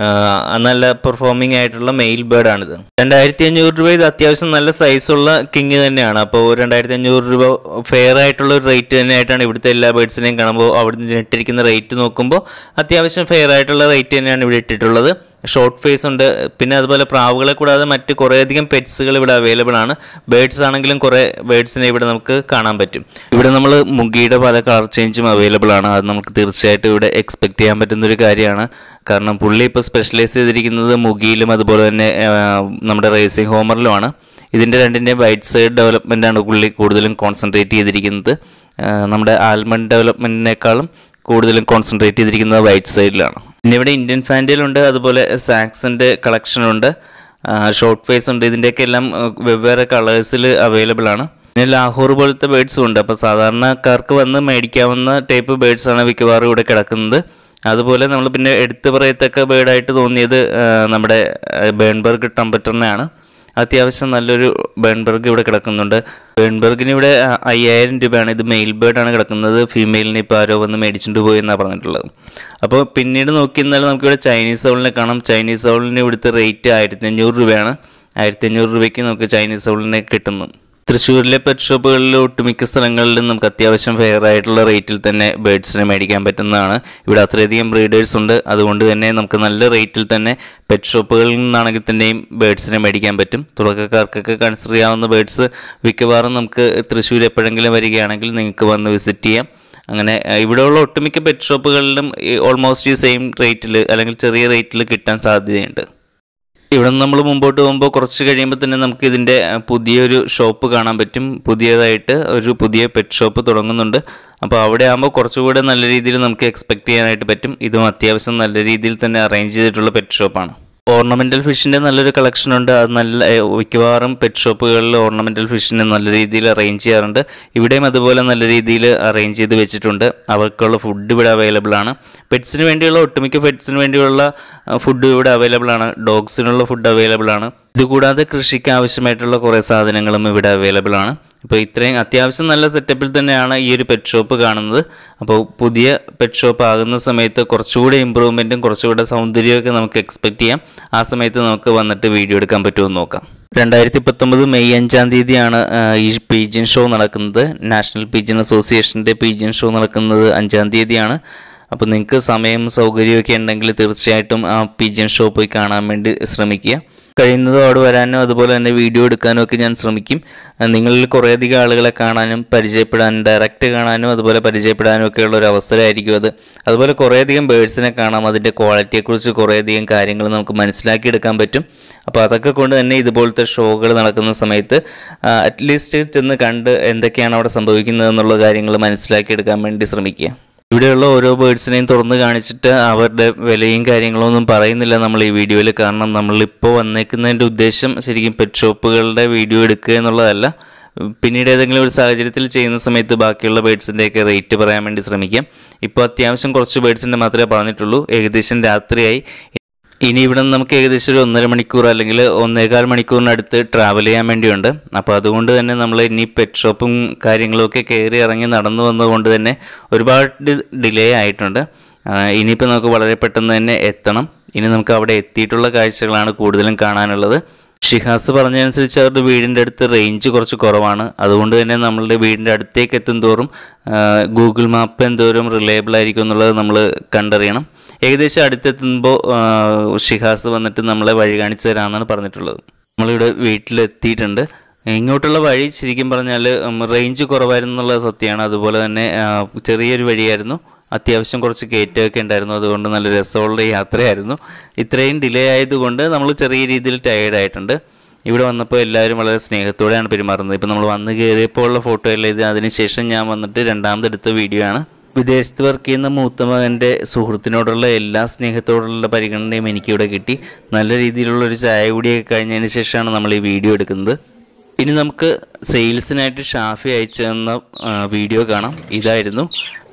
ആ, നല്ല പെർഫോമിംഗ് ആയിട്ടുള്ള മെയിൽ ബേർഡാണിത് രണ്ടായിരത്തി അഞ്ഞൂറ് രൂപ ഇത് അത്യാവശ്യം നല്ല സൈസുള്ള കിങ് തന്നെയാണ് അപ്പോൾ രണ്ടായിരത്തി അഞ്ഞൂറ് രൂപ ഫെയർ ആയിട്ടുള്ള ഒരു റേറ്റ് തന്നെയായിട്ടാണ് ഇവിടുത്തെ എല്ലാ ബേർഡ്സിനെയും കാണുമ്പോൾ അവിടെ ഇട്ടിരിക്കുന്ന റേറ്റ് നോക്കുമ്പോൾ അത്യാവശ്യം ഫെയർ ആയിട്ടുള്ള റേറ്റ് തന്നെയാണ് ഇവിടെ ഇട്ടിട്ടുള്ളത് ഷോർട്ട് ഫേസ് ഉണ്ട് പിന്നെ അതുപോലെ പ്രാവുകളെ കൂടാതെ മറ്റ് കുറേയധികം പെറ്റ്സുകൾ ഇവിടെ അവൈലബിൾ ആണ് ബേഡ്സ് ആണെങ്കിലും കുറേ ബേഡ്സിനെ ഇവിടെ നമുക്ക് കാണാൻ പറ്റും ഇവിടെ നമ്മൾ മുഗിയുടെ പല കളർ ചേഞ്ചും അവൈലബിൾ ആണ് അത് നമുക്ക് തീർച്ചയായിട്ടും ഇവിടെ എക്സ്പെക്ട് ചെയ്യാൻ പറ്റുന്ന ഒരു കാര്യമാണ് കാരണം പുള്ളി ഇപ്പോൾ സ്പെഷ്യലൈസ് ചെയ്തിരിക്കുന്നത് മുഗിയിലും അതുപോലെ തന്നെ ആ, നമ്മുടെ റേസിംഗ് ഹോമറിലുമാണ് ഇതിൻ്റെ രണ്ടിൻ്റെ വൈറ്റ് സൈഡ് ഡെവലപ്മെൻ്റ് ആണ് പുള്ളി കൂടുതലും കോൺസെൻട്രേറ്റ് ചെയ്തിരിക്കുന്നത് ആ, നമ്മുടെ ആൽമണ്ട് ഡെവലപ്മെൻറ്റിനേക്കാളും കൂടുതലും കോൺസെൻട്രേറ്റ് ചെയ്തിരിക്കുന്നത് വൈറ്റ് സൈഡിലാണ് പിന്നെ ഇവിടെ ഇന്ത്യൻ ഫാൻറ്റിലുണ്ട് അതുപോലെ സാക്സിൻ്റെ കളക്ഷനുണ്ട് ഷോർട്ട് ഫേസ് ഉണ്ട് ഇതിൻ്റെയൊക്കെ എല്ലാം ആ, വെവ്വേറെ കളേഴ്സിൽ അവൈലബിൾ ആണ് പിന്നെ ലാഹോർ പോലത്തെ ബേഡ്സും ഉണ്ട് അപ്പോൾ സാധാരണക്കാർക്ക് വന്ന് മേടിക്കാവുന്ന ടൈപ്പ് ബേഡ്സ് ആണ് മിക്കവാറും ഇവിടെ കിടക്കുന്നത് അതുപോലെ നമ്മൾ പിന്നെ എടുത്തു പറയത്തക്ക ബേഡായിട്ട് തോന്നിയത് ആ, നമ്മുടെ ബേൺബർഗ് ടംബറ്ററിനെയാണ് അത്യാവശ്യം നല്ലൊരു ബേൺബർഗ് ഇവിടെ കിടക്കുന്നുണ്ട് ബേൺബർഗിന് ഇവിടെ അ- അയ്യായിരം രൂപയാണ് ഇത് മെയിൽ ബേർഡാണ് കിടക്കുന്നത് ഫീമെയിലിന് ഇപ്പോൾ ആരോ വന്ന് മേടിച്ചിട്ട് പോയി എന്നാണ് പറഞ്ഞിട്ടുള്ളത് അപ്പോൾ പിന്നീട് നോക്കി എന്നാൽ നമുക്കിവിടെ ചൈനീസ് സൗളിനെ കാണാം ചൈനീസ് സൗളിന് ഇവിടുത്തെ റേറ്റ് ആയിരത്തി അഞ്ഞൂറ് രൂപയാണ് ആയിരത്തി അഞ്ഞൂറ് രൂപയ്ക്ക് നമുക്ക് ചൈനീസ് സൗളിനെ കിട്ടുന്നു തൃശ്ശൂരിലെ പെറ്റ് ഷോപ്പുകളിൽ ഒട്ടുമിക്ക സ്ഥലങ്ങളിലും നമുക്ക് അത്യാവശ്യം ഫെയർ ആയിട്ടുള്ള റേറ്റിൽ തന്നെ ബേഡ്സിനെ മേടിക്കാൻ പറ്റുന്നതാണ് ഇവിടെ അത്രയധികം ബ്രീഡേഴ്സ് ഉണ്ട് അതുകൊണ്ട് തന്നെ നമുക്ക് നല്ല റേറ്റിൽ തന്നെ പെറ്റ് ഷോപ്പുകളിൽ നിന്നാണെങ്കിൽ തന്നെയും ബേഡ്സിനെ മേടിക്കാൻ പറ്റും തുടക്കക്കാർക്കൊക്കെ കൺസിഡർ ചെയ്യാവുന്ന ബേഡ്സ് മിക്കവാറും നമുക്ക് തൃശ്ശൂർ എപ്പോഴെങ്കിലും വരികയാണെങ്കിൽ നിങ്ങൾക്ക് വന്ന് വിസിറ്റ് ചെയ്യാം അങ്ങനെ അഹ് ഇവിടെയുള്ള ഒട്ടുമിക്ക പെറ്റ് ഷോപ്പുകളിലും ഓൾമോസ്റ്റ് ഈ സെയിം റേറ്റിൽ അല്ലെങ്കിൽ ചെറിയ റേറ്റിൽ കിട്ടാൻ സാധ്യതയുണ്ട് ഇവിടെ നിന്ന് നമ്മൾ മുമ്പോട്ട് പോകുമ്പോൾ കുറച്ച് കഴിയുമ്പോൾ തന്നെ നമുക്ക് ഇതിൻ്റെ അഹ്, പുതിയൊരു ഷോപ്പ് കാണാൻ പറ്റും പുതിയതായിട്ട് ഒരു പുതിയ പെറ്റ് ഷോപ്പ് തുടങ്ങുന്നുണ്ട് അപ്പോൾ അവിടെ ആകുമ്പോൾ കുറച്ചുകൂടെ നല്ല രീതിയിൽ നമുക്ക് എക്സ്പെക്ട് ചെയ്യാനായിട്ട് പറ്റും ഇതും അത്യാവശ്യം നല്ല രീതിയിൽ തന്നെ അറേഞ്ച് ചെയ്തിട്ടുള്ള പെറ്റ് ഷോപ്പാണ് ഓർണമെൻ്റൽ ഫിഷിൻ്റെ നല്ലൊരു കളക്ഷൻ ഉണ്ട് അത് നല്ല ഏഹ്, മിക്കവാറും പെറ്റ് ഷോപ്പുകളിൽ ഓർണമെൻ്റൽ ഫിഷിനെ നല്ല രീതിയിൽ അറേഞ്ച് ചെയ്യാറുണ്ട് ഇവിടെയും അതുപോലെ നല്ല രീതിയിൽ അറേഞ്ച് ചെയ്ത് വെച്ചിട്ടുണ്ട് അവർക്കുള്ള ഫുഡ് ഇവിടെ അവൈലബിൾ ആണ് പെറ്റ്സിന് വേണ്ടിയുള്ള ഒട്ടുമിക്ക പെറ്റ്സിന് വേണ്ടിയുള്ള ഫുഡ് ഇവിടെ അവൈലബിൾ ആണ് ഡോഗ്സിനുള്ള ഫുഡ് അവൈലബിൾ ആണ് ഇതുകൂടാതെ കൃഷിക്ക് ആവശ്യമായിട്ടുള്ള കുറേ സാധനങ്ങളും ഇവിടെ അവൈലബിൾ ആണ് ഇപ്പോൾ ഇത്രയും അത്യാവശ്യം നല്ല സെറ്റപ്പിൽ തന്നെയാണ് ഈ ഒരു പെറ്റ് ഷോപ്പ് കാണുന്നത് അപ്പോൾ പുതിയ പെറ്റ് ഷോപ്പ് ആകുന്ന സമയത്ത് കുറച്ചുകൂടെ ഇമ്പ്രൂവ്മെൻറ്റും കുറച്ചുകൂടെ സൗന്ദര്യമൊക്കെ നമുക്ക് എക്സ്പെക്ട് ചെയ്യാം ആ സമയത്ത് നമുക്ക് വന്നിട്ട് വീഡിയോ എടുക്കാൻ പറ്റുമെന്ന് നോക്കാം രണ്ടായിരത്തി പത്തൊമ്പത് മെയ് അഞ്ചാം തീയതിയാണ് ആ, ഈ പീജിയൻ ഷോ നടക്കുന്നത് നാഷണൽ പീജിയൻ അസോസിയേഷൻ്റെ പീജിയൻ ഷോ നടക്കുന്നത് അഞ്ചാം തീയതിയാണ് അപ്പോൾ നിങ്ങൾക്ക് സമയം സൗകര്യമൊക്കെ ഉണ്ടെങ്കിൽ തീർച്ചയായിട്ടും ആ പീജിയൻ ഷോ പോയി കാണാൻ വേണ്ടി ശ്രമിക്കുക കഴിയുന്നതും അവിടെ വരാനും അതുപോലെ തന്നെ വീഡിയോ എടുക്കാനും ഒക്കെ ഞാൻ ശ്രമിക്കും ആ, നിങ്ങളിൽ കുറേയധികം ആളുകളെ കാണാനും പരിചയപ്പെടാനും ഡയറക്റ്റ് കാണാനും അതുപോലെ പരിചയപ്പെടാനും ഒക്കെയുള്ള ഒരു അവസരമായിരിക്കും അത് അതുപോലെ കുറേയധികം ബേഡ്സിനെ കാണാം അതിൻ്റെ ക്വാളിറ്റിയെക്കുറിച്ച് കുറേയധികം കാര്യങ്ങൾ നമുക്ക് മനസ്സിലാക്കിയെടുക്കാൻ പറ്റും അപ്പോൾ അതൊക്കെ കൊണ്ട് തന്നെ ഇതുപോലത്തെ ഷോകൾ നടക്കുന്ന സമയത്ത് അറ്റ്ലീസ്റ്റ് ചെന്ന് കണ്ട് എന്തൊക്കെയാണ് അവിടെ സംഭവിക്കുന്നത് എന്നുള്ള കാര്യങ്ങൾ മനസ്സിലാക്കിയെടുക്കാൻ വേണ്ടി ശ്രമിക്കുക ഇവിടെയുള്ള ഓരോ ബേഡ്സിനെയും തുറന്ന് കാണിച്ചിട്ട് അവരുടെ വിലയും കാര്യങ്ങളും ഒന്നും പറയുന്നില്ല നമ്മൾ ഈ വീഡിയോയിൽ കാരണം നമ്മളിപ്പോൾ വന്നേക്കുന്നതിൻ്റെ ഉദ്ദേശം ശരിക്കും പെറ്റ് ഷോപ്പുകളുടെ വീഡിയോ എടുക്കുക എന്നുള്ളതല്ല പിന്നീട് ഏതെങ്കിലും ഒരു സാഹചര്യത്തിൽ ചെയ്യുന്ന സമയത്ത് ബാക്കിയുള്ള ബേഡ്സിൻ്റെയൊക്കെ റേറ്റ് പറയാൻ വേണ്ടി ശ്രമിക്കാം ഇപ്പോൾ അത്യാവശ്യം കുറച്ച് ബേഡ്സിൻ്റെ മാത്രമേ പറഞ്ഞിട്ടുള്ളൂ ഏകദേശം രാത്രിയായി ഇനി ഇവിടെ നിന്ന് നമുക്ക് ഏകദേശം ഒരു ഒന്നര മണിക്കൂർ അല്ലെങ്കിൽ ഒന്നേകാൽ മണിക്കൂറിനടുത്ത് ട്രാവൽ ചെയ്യാൻ വേണ്ടിയുണ്ട് അപ്പോൾ അതുകൊണ്ട് തന്നെ നമ്മൾ ഇനി പെറ്റ് ഷോപ്പും കാര്യങ്ങളും ഒക്കെ കയറി ഇറങ്ങി നടന്നു വന്നതുകൊണ്ട് തന്നെ ഒരുപാട് ഡിലേ ആയിട്ടുണ്ട് ആ, ഇനിയിപ്പോൾ നമുക്ക് വളരെ പെട്ടെന്ന് തന്നെ എത്തണം ഇനി നമുക്ക് അവിടെ എത്തിയിട്ടുള്ള കാഴ്ചകളാണ് കൂടുതലും കാണാനുള്ളത് ഷിഹാസ് പറഞ്ഞതനുസരിച്ച് അവരുടെ വീടിൻ്റെ അടുത്ത് റേഞ്ച് കുറച്ച് കുറവാണ് അതുകൊണ്ട് തന്നെ നമ്മളുടെ വീടിൻ്റെ അടുത്തേക്ക് എത്തും തോറും ആ, ഗൂഗിൾ മാപ്പ് എന്തോരം റിലയബിൾ ആയിരിക്കും എന്നുള്ളത് നമ്മൾ കണ്ടറിയണം ഏകദേശം അടുത്തെത്തുമ്പോൾ ആ, ഷിഹാസ് വന്നിട്ട് നമ്മളെ വഴി കാണിച്ചു തരാമെന്നാണ് പറഞ്ഞിട്ടുള്ളത് നമ്മളിവിടെ വീട്ടിലെത്തിയിട്ടുണ്ട് ഇങ്ങോട്ടുള്ള വഴി ശരിക്കും പറഞ്ഞാൽ റേഞ്ച് കുറവായിരുന്നു എന്നുള്ളത് സത്യമാണ് അതുപോലെ തന്നെ ആ, ചെറിയൊരു വഴിയായിരുന്നു അത്യാവശ്യം കുറച്ച് കയറ്റമൊക്കെ ഉണ്ടായിരുന്നു അതുകൊണ്ട് നല്ല രസമുള്ള യാത്രയായിരുന്നു ഇത്രയും ഡിലേ ആയതുകൊണ്ട് നമ്മൾ ചെറിയ രീതിയിൽ ടയേർഡ് ആയിട്ടുണ്ട് ഇവിടെ വന്നപ്പോൾ എല്ലാവരും വളരെ സ്നേഹത്തോടെയാണ് പെരുമാറുന്നത് ഇപ്പം നമ്മൾ വന്ന് കയറിയപ്പോൾ ഉള്ള ഫോട്ടോ അല്ല ഇത് അതിനുശേഷം ഞാൻ വന്നിട്ട് രണ്ടാമതെടുത്ത വീഡിയോ ആണ് വിദേശത്ത് വർക്ക് ചെയ്യുന്ന മൂത്ത മകൻ്റെ സുഹൃത്തിനോടുള്ള എല്ലാ സ്നേഹത്തോടുള്ള പരിഗണനയും എനിക്കിവിടെ കിട്ടി നല്ല രീതിയിലുള്ള ഒരു ചായ കൂടിയൊക്കെ കഴിഞ്ഞതിന് ശേഷമാണ് നമ്മൾ ഈ വീഡിയോ എടുക്കുന്നത് ഇനി നമുക്ക് സെയിൽസിനായിട്ട് ഷാഫി അയച്ചു തന്ന ആ, വീഡിയോ കാണാം ഇതായിരുന്നു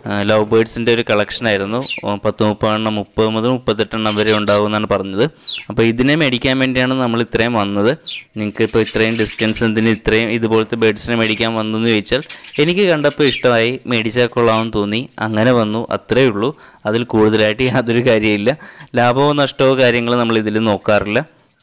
ലവ് ബേഡ്സിൻ്റെ ഒരു കളക്ഷനായിരുന്നു പത്ത് മുപ്പതെണ്ണം മുപ്പത് മുതൽ മുപ്പത്തെട്ടെണ്ണം വരെ ഉണ്ടാകുമെന്നാണ് പറഞ്ഞത് അപ്പോൾ ഇതിനെ മേടിക്കാൻ വേണ്ടിയാണ് നമ്മൾ ഇത്രയും വന്നത് നിങ്ങൾക്ക് ഇപ്പോൾ ഇത്രയും ഡിസ്റ്റൻസ് എന്തിന് ഇത്രയും ഇതുപോലത്തെ ബേഡ്സിനെ മേടിക്കാൻ വന്നു എന്ന് ചോദിച്ചാൽ എനിക്ക് കണ്ടപ്പോൾ ഇഷ്ടമായി മേടിച്ചാൽ കൊള്ളാമെന്ന് തോന്നി അങ്ങനെ വന്നു അത്രേ ഉള്ളൂ അതിൽ കൂടുതലായിട്ട് യാതൊരു കാര്യമില്ല ലാഭമോ നഷ്ടമോ കാര്യങ്ങൾ നമ്മൾ ഇതിൽ നോക്കാറില്ല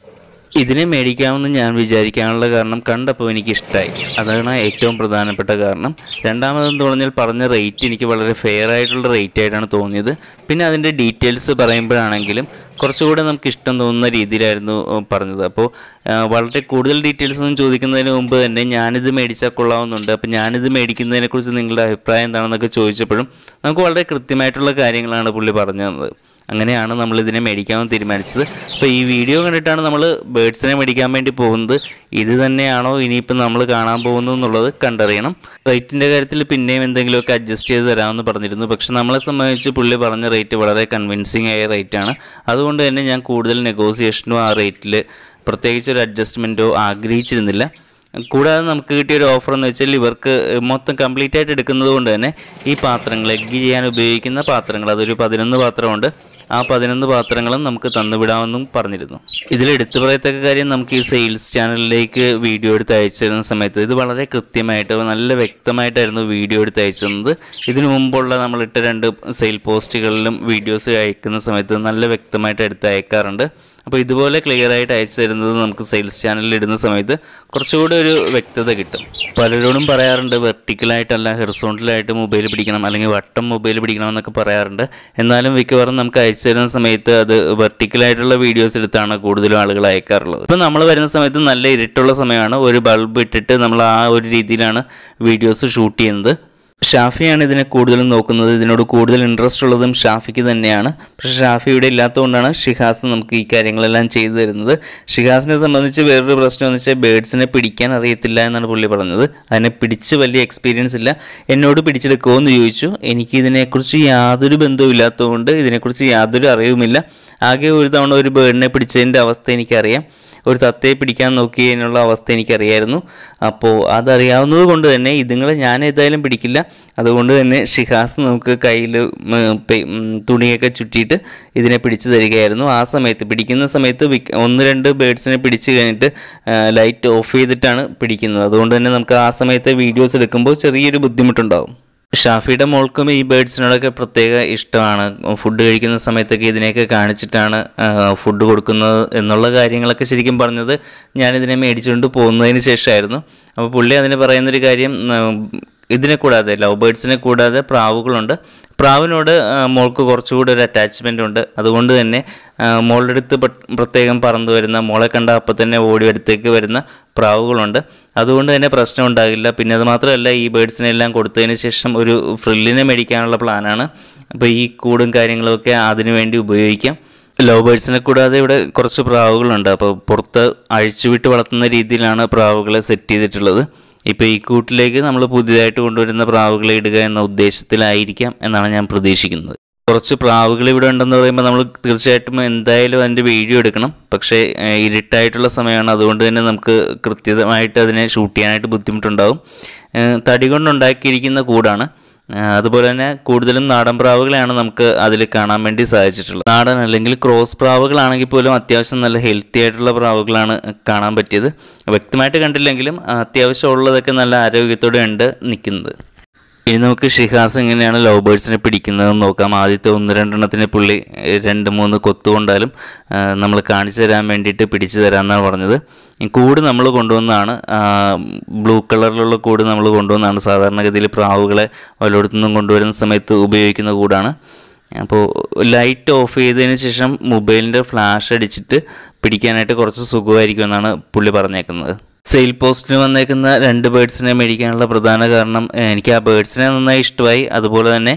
ഇതിനെ മേടിക്കാമെന്ന് ഞാൻ വിചാരിക്കാനുള്ള കാരണം കണ്ടപ്പോൾ എനിക്ക് ഇഷ്ടമായി അതാണ് ഏറ്റവും പ്രധാനപ്പെട്ട കാരണം രണ്ടാമതെന്ന് പറഞ്ഞാൽ പറഞ്ഞ റേറ്റ് എനിക്ക് വളരെ ഫെയർ ആയിട്ടുള്ള റേറ്റ് ആയിട്ടാണ് തോന്നിയത് പിന്നെ അതിൻ്റെ ഡീറ്റെയിൽസ് പറയുമ്പോഴാണെങ്കിലും കുറച്ചുകൂടെ നമുക്ക് ഇഷ്ടം തോന്നുന്ന രീതിയിലായിരുന്നു ഏഹ്, പറഞ്ഞത് അപ്പോൾ ഏഹ്, വളരെ കൂടുതൽ ഡീറ്റെയിൽസ് ഒന്നും ചോദിക്കുന്നതിന് മുമ്പ് തന്നെ ഞാനിത് മേടിച്ചാൽ കൊള്ളാവുന്നുണ്ട് അപ്പോൾ ഞാനിത് മേടിക്കുന്നതിനെക്കുറിച്ച് നിങ്ങളുടെ അഭിപ്രായം എന്താണെന്നൊക്കെ ചോദിച്ചപ്പോഴും നമുക്ക് വളരെ കൃത്യമായിട്ടുള്ള കാര്യങ്ങളാണ് പുള്ളി പറഞ്ഞു തന്നത് അങ്ങനെയാണ് നമ്മൾ ഇതിനെ മേടിക്കാമെന്ന് തീരുമാനിച്ചത് അപ്പോൾ ഈ വീഡിയോ കണ്ടിട്ടാണ് നമ്മൾ ബേഡ്സിനെ മേടിക്കാൻ വേണ്ടി പോകുന്നത് ഇത് തന്നെയാണോ ഇനിയിപ്പോൾ നമ്മൾ കാണാൻ പോകുന്നത് എന്നുള്ളത് കണ്ടറിയണം റേറ്റിൻ്റെ കാര്യത്തിൽ പിന്നെയും എന്തെങ്കിലുമൊക്കെ അഡ്ജസ്റ്റ് ചെയ്ത് തരാമെന്ന് പറഞ്ഞിരുന്നു പക്ഷെ നമ്മളെ സംബന്ധിച്ച് പുള്ളി പറഞ്ഞ റേറ്റ് വളരെ കൺവിൻസിങ് ആയ റേറ്റാണ് അതുകൊണ്ട് തന്നെ ഞാൻ കൂടുതൽ നെഗോസിയേഷനോ ആ റേറ്റിൽ പ്രത്യേകിച്ച് ഒരു അഡ്ജസ്റ്റ്മെൻറ്റോ ആഗ്രഹിച്ചിരുന്നില്ല കൂടാതെ നമുക്ക് കിട്ടിയ ഒരു ഓഫർ എന്ന് വെച്ചാൽ ഇവർക്ക് മൊത്തം കംപ്ലീറ്റ് ആയിട്ട് എടുക്കുന്നത് കൊണ്ട് തന്നെ ഈ പാത്രങ്ങൾ എഗ്ഗ് ചെയ്യാൻ ഉപയോഗിക്കുന്ന പാത്രങ്ങൾ അതൊരു പതിനൊന്ന് പാത്രമുണ്ട് ആ പതിനൊന്ന് പാത്രങ്ങളും നമുക്ക് തന്നുവിടാമെന്നും പറഞ്ഞിരുന്നു ഇതിൽ എടുത്തു പറയത്തക്ക കാര്യം നമുക്ക് ഈ സെയിൽസ് ചാനലിലേക്ക് വീഡിയോ എടുത്ത് അയച്ചു തരുന്ന സമയത്ത് ഇത് വളരെ കൃത്യമായിട്ട് നല്ല വ്യക്തമായിട്ടായിരുന്നു വീഡിയോ എടുത്ത് അയച്ചു തന്നത് ഇതിനു മുമ്പുള്ള നമ്മളിട്ട രണ്ട് സെയിൽ പോസ്റ്റുകളിലും വീഡിയോസ് അയക്കുന്ന സമയത്ത് നല്ല വ്യക്തമായിട്ട് എടുത്ത് അയക്കാറുണ്ട് അപ്പോൾ ഇതുപോലെ ക്ലിയർ ആയിട്ട് അയച്ചു തരുന്നത് നമുക്ക് സെയിൽസ് ചാനലിൽ ഇടുന്ന സമയത്ത് കുറച്ചുകൂടി ഒരു വ്യക്തത കിട്ടും പലരോടും പറയാറുണ്ട് വെർട്ടിക്കലായിട്ടല്ല ഹെറിസോണ്ടലായിട്ട് മൊബൈൽ പിടിക്കണം അല്ലെങ്കിൽ വട്ടം മൊബൈൽ പിടിക്കണം എന്നൊക്കെ പറയാറുണ്ട് എന്നാലും മിക്കവാറും നമുക്ക് അയച്ചു തരുന്ന സമയത്ത് അത് വെർട്ടിക്കലായിട്ടുള്ള വീഡിയോസ് എടുത്താണ് കൂടുതലും ആളുകൾ അയക്കാറുള്ളത് ഇപ്പോൾ നമ്മൾ വരുന്ന സമയത്ത് നല്ല ഇരുട്ടുള്ള സമയമാണ് ഒരു ബൾബ് ഇട്ടിട്ട് നമ്മൾ ആ ഒരു രീതിയിലാണ് വീഡിയോസ് ഷൂട്ട് ചെയ്യുന്നത് ഷാഫിയാണ് ഇതിനെ കൂടുതലും നോക്കുന്നത് ഇതിനോട് കൂടുതൽ ഇൻട്രസ്റ്റ് ഉള്ളതും ഷാഫിക്ക് തന്നെയാണ് പക്ഷേ ഷാഫി ഇവിടെ ഇല്ലാത്തതുകൊണ്ടാണ് ഷിഹാസ് നമുക്ക് ഈ കാര്യങ്ങളെല്ലാം ചെയ്തു തരുന്നത് ഷിഹാസിനെ സംബന്ധിച്ച് വേറൊരു പ്രശ്നം എന്ന് വെച്ചാൽ ബേഡ്സിനെ പിടിക്കാൻ അറിയത്തില്ല എന്നാണ് പുള്ളി പറഞ്ഞത് അതിനെ പിടിച്ച് വലിയ എക്സ്പീരിയൻസ് ഇല്ല എന്നോട് പിടിച്ചെടുക്കുമോ എന്ന് ചോദിച്ചു എനിക്ക് ഇതിനെക്കുറിച്ച് യാതൊരു ബന്ധവും ഇല്ലാത്തതുകൊണ്ട് ഇതിനെക്കുറിച്ച് യാതൊരു അറിവുമില്ല ആകെ ഒരു തവണ ഒരു ബേഡിനെ പിടിച്ചതിൻ്റെ അവസ്ഥ എനിക്കറിയാം ഒരു തത്തയെ പിടിക്കാൻ നോക്കിയതിനുള്ള അവസ്ഥ എനിക്കറിയായിരുന്നു അപ്പോൾ അതറിയാവുന്നത് കൊണ്ട് തന്നെ ഇതുങ്ങളെ ഞാൻ ഏതായാലും പിടിക്കില്ല അതുകൊണ്ട് തന്നെ ഷിഹാസ് നമുക്ക് കയ്യിൽ തുണിയൊക്കെ ചുറ്റിയിട്ട് ഇതിനെ പിടിച്ചു തരികയായിരുന്നു ആ സമയത്ത് പിടിക്കുന്ന സമയത്ത് വിക്- ഒന്ന് രണ്ട് ബേഡ്സിനെ പിടിച്ച് കഴിഞ്ഞിട്ട് ലൈറ്റ് ഓഫ് ചെയ്തിട്ടാണ് പിടിക്കുന്നത് അതുകൊണ്ട് തന്നെ നമുക്ക് ആ സമയത്ത് വീഡിയോസ് എടുക്കുമ്പോൾ ചെറിയൊരു ബുദ്ധിമുട്ടുണ്ടാവും ഷാഫിയുടെ മോൾക്കും ഈ ബേഡ്സിനോടൊക്കെ പ്രത്യേക ഇഷ്ടമാണ് ഫുഡ് കഴിക്കുന്ന സമയത്തൊക്കെ ഇതിനെയൊക്കെ കാണിച്ചിട്ടാണ് ഫുഡ് കൊടുക്കുന്നത് എന്നുള്ള കാര്യങ്ങളൊക്കെ ശരിക്കും പറഞ്ഞത് ഞാനിതിനെ മേടിച്ചുകൊണ്ട് പോകുന്നതിന് ശേഷമായിരുന്നു അപ്പോൾ പുള്ളി അതിന് പറയുന്നൊരു കാര്യം ഉം, ഇതിനെ കൂടാതെ ലവ് ബേഡ്സിനെ കൂടാതെ പ്രാവുകളുണ്ട് പ്രാവിനോട് ആ, മോൾക്ക് കുറച്ചുകൂടി ഒരു അറ്റാച്ച്മെൻ്റ് ഉണ്ട് അതുകൊണ്ട് തന്നെ ആ, മോളുടെ അടുത്ത് പെ- പ്രത്യേകം പറന്നു വരുന്ന മോളെ കണ്ട അപ്പം തന്നെ ഓടി അടുത്തേക്ക് വരുന്ന പ്രാവുകളുണ്ട് അതുകൊണ്ട് തന്നെ പ്രശ്നം ഉണ്ടാകില്ല പിന്നെ അത് മാത്രമല്ല ഈ ബേഡ്സിനെ എല്ലാം കൊടുത്തതിന് ശേഷം ഒരു ഫ്രില്ലിനെ മേടിക്കാനുള്ള പ്ലാനാണ് അപ്പോൾ ഈ കൂടും കാര്യങ്ങളൊക്കെ അതിനു വേണ്ടി ഉപയോഗിക്കാം ലവ് ബേഡ്സിനെ കൂടാതെ ഇവിടെ കുറച്ച് പ്രാവുകളുണ്ട് അപ്പോൾ പുറത്ത് അഴിച്ചുവിട്ട് വളർത്തുന്ന രീതിയിലാണ് പ്രാവുകളെ സെറ്റ് ചെയ്തിട്ടുള്ളത് ഇപ്പോൾ ഈ കൂട്ടിലേക്ക് നമ്മൾ പുതിയതായിട്ട് കൊണ്ടുവരുന്ന പ്രാവുകളെ ഇടുക എന്ന ഉദ്ദേശത്തിലായിരിക്കാം എന്നാണ് ഞാൻ പ്രതീക്ഷിക്കുന്നത് കുറച്ച് പ്രാവുകൾ ഇവിടെ ഉണ്ടെന്ന് പറയുമ്പോൾ നമ്മൾ തീർച്ചയായിട്ടും എന്തായാലും അതിൻ്റെ വീഡിയോ എടുക്കണം പക്ഷേ ഏഹ്, ഇരുട്ടായിട്ടുള്ള സമയമാണ് അതുകൊണ്ട് തന്നെ നമുക്ക് കൃത്യമായിട്ട് അതിനെ ഷൂട്ട് ചെയ്യാനായിട്ട് ബുദ്ധിമുട്ടുണ്ടാവും ഏഹ്, തടി കൊണ്ടുണ്ടാക്കിയിരിക്കുന്ന കൂടാണ് ഏഹ്, അതുപോലെ തന്നെ കൂടുതലും നാടൻ പ്രാവുകളെയാണ് നമുക്ക് അതിൽ കാണാൻ വേണ്ടി സാധിച്ചിട്ടുള്ളത് നാടൻ അല്ലെങ്കിൽ ക്രോസ് പ്രാവുകളാണെങ്കിൽ പോലും അത്യാവശ്യം നല്ല ഹെൽത്തി ആയിട്ടുള്ള പ്രാവുകളാണ് കാണാൻ പറ്റിയത് വ്യക്തമായിട്ട് കണ്ടില്ലെങ്കിലും അത്യാവശ്യം ഉള്ളതൊക്കെ നല്ല ആരോഗ്യത്തോടെ ഉണ്ട് നിൽക്കുന്നത് ഇനി നമുക്ക് ഷിഹാസ് എങ്ങനെയാണ് ലവ് ബേഡ്സിനെ പിടിക്കുന്നതെന്ന് നോക്കാം ആദ്യത്തെ ഒന്ന് രണ്ടെണ്ണത്തിന് പുള്ളി ഏഹ്, രണ്ട് മൂന്ന് കൊത്തു കൊണ്ടാലും നമ്മൾ കാണിച്ചു തരാൻ വേണ്ടിയിട്ട് പിടിച്ചു തരാമെന്നാണ് പറഞ്ഞത് ഈ കൂട് നമ്മൾ കൊണ്ടുവന്നതാണ് ബ്ലൂ കളറിലുള്ള കൂട് നമ്മൾ കൊണ്ടുവന്നതാണ് സാധാരണഗതിയിൽ പ്രാവുകളെ വല്ലയിടത്തുനിന്നും കൊണ്ടുവരുന്ന സമയത്ത് ഉപയോഗിക്കുന്ന കൂടാണ് അപ്പോൾ ലൈറ്റ് ഓഫ് ചെയ്തതിന് ശേഷം മൊബൈലിൻ്റെ ഫ്ലാഷ് അടിച്ചിട്ട് പിടിക്കാനായിട്ട് കുറച്ച് സുഖമായിരിക്കുമെന്നാണ് പുള്ളി പറഞ്ഞേക്കുന്നത് സെയിൽ പോസ്റ്റിന് വന്നേക്കുന്ന രണ്ട് ബേഡ്സിനെ മേടിക്കാനുള്ള പ്രധാന കാരണം ഏഹ്, എനിക്ക് ആ ബേഡ്സിനെ നന്നായി ഇഷ്ടമായി അതുപോലെ തന്നെ